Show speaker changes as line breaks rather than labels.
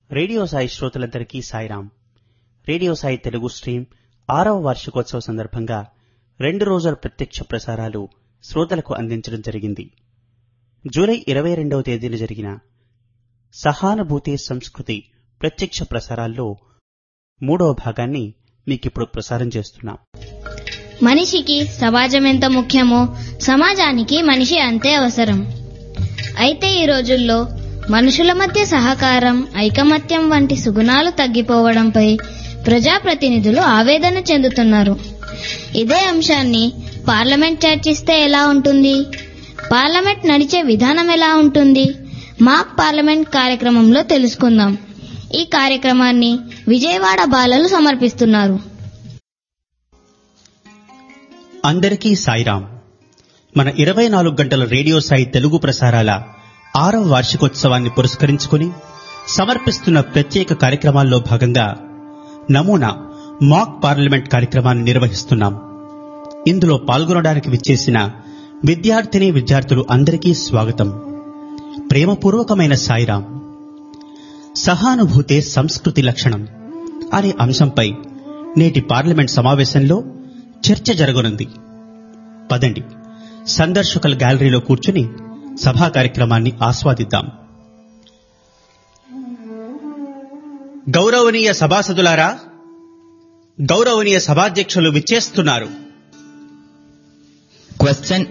radio Sai శ్రోతలందరికీ Sairam radio Sai Telugu stream ఆరవ వార్షికోత్సవ సందర్భంగా రెండు రోజుల ప్రత్యక్ష ప్రసారాలు శ్రోతలకు అందించడం జరిగింది జూలై ఇరవై రెండవ తేదీన జరిగిన సహానుభూతి సంస్కృతి ప్రత్యక్ష ప్రసారాల్లో మూడవ భాగాన్ని మీకిప్పుడు ప్రసారం చేస్తున్నాం
మనిషికి సమాజం ఎంత ముఖ్యమో సమాజానికి మనిషి అంతే అవసరం అయితే ఈ రోజుల్లో మనుషుల మధ్య సహకారం ఐకమత్యం వంటి సుగుణాలు తగ్గిపోవడంపై ప్రజాప్రతినిధులు ఆవేదన చెందుతున్నారు ఇదే అంశాన్ని పార్లమెంట్ చర్చిస్తే ఎలా ఉంటుంది పార్లమెంట్ నడిచే విధానం ఎలా ఉంటుంది మాక్ పార్లమెంట్ కార్యక్రమంలో తెలుసుకుందాం ఈ కార్యక్రమాన్ని విజయవాడ బాలలు సమర్పిస్తున్నారు
అందరికీ సాయిరాం మన ఇరవై నాలుగు గంటల రేడియో సాయి తెలుగు ప్రసారాల ఆరవ వార్షికోత్సవాన్ని పురస్కరించుకుని సమర్పిస్తున్న ప్రత్యేక కార్యక్రమాల్లో భాగంగా నమూనా మాక్ పార్లమెంట్ కార్యక్రమాన్ని నిర్వహిస్తున్నాం ఇందులో పాల్గొనడానికి విచ్చేసిన విద్యార్థిని విద్యార్థులు అందరికీ స్వాగతం ప్రేమపూర్వకమైన సాయిరాం సహానుభూతే సంస్కృతి లక్షణం అనే అంశంపై నేటి పార్లమెంట్ సమావేశంలో చర్చ జరగనుంది పదండి సందర్శకుల గ్యాలరీలో కూర్చుని సభా కార్యక్రమాన్ని ఆస్వాదిద్దాం గౌరవనీయ సభాసదులారా గౌరవనీయ సభాధ్యక్షులు విచ్చేస్తున్నారు
Question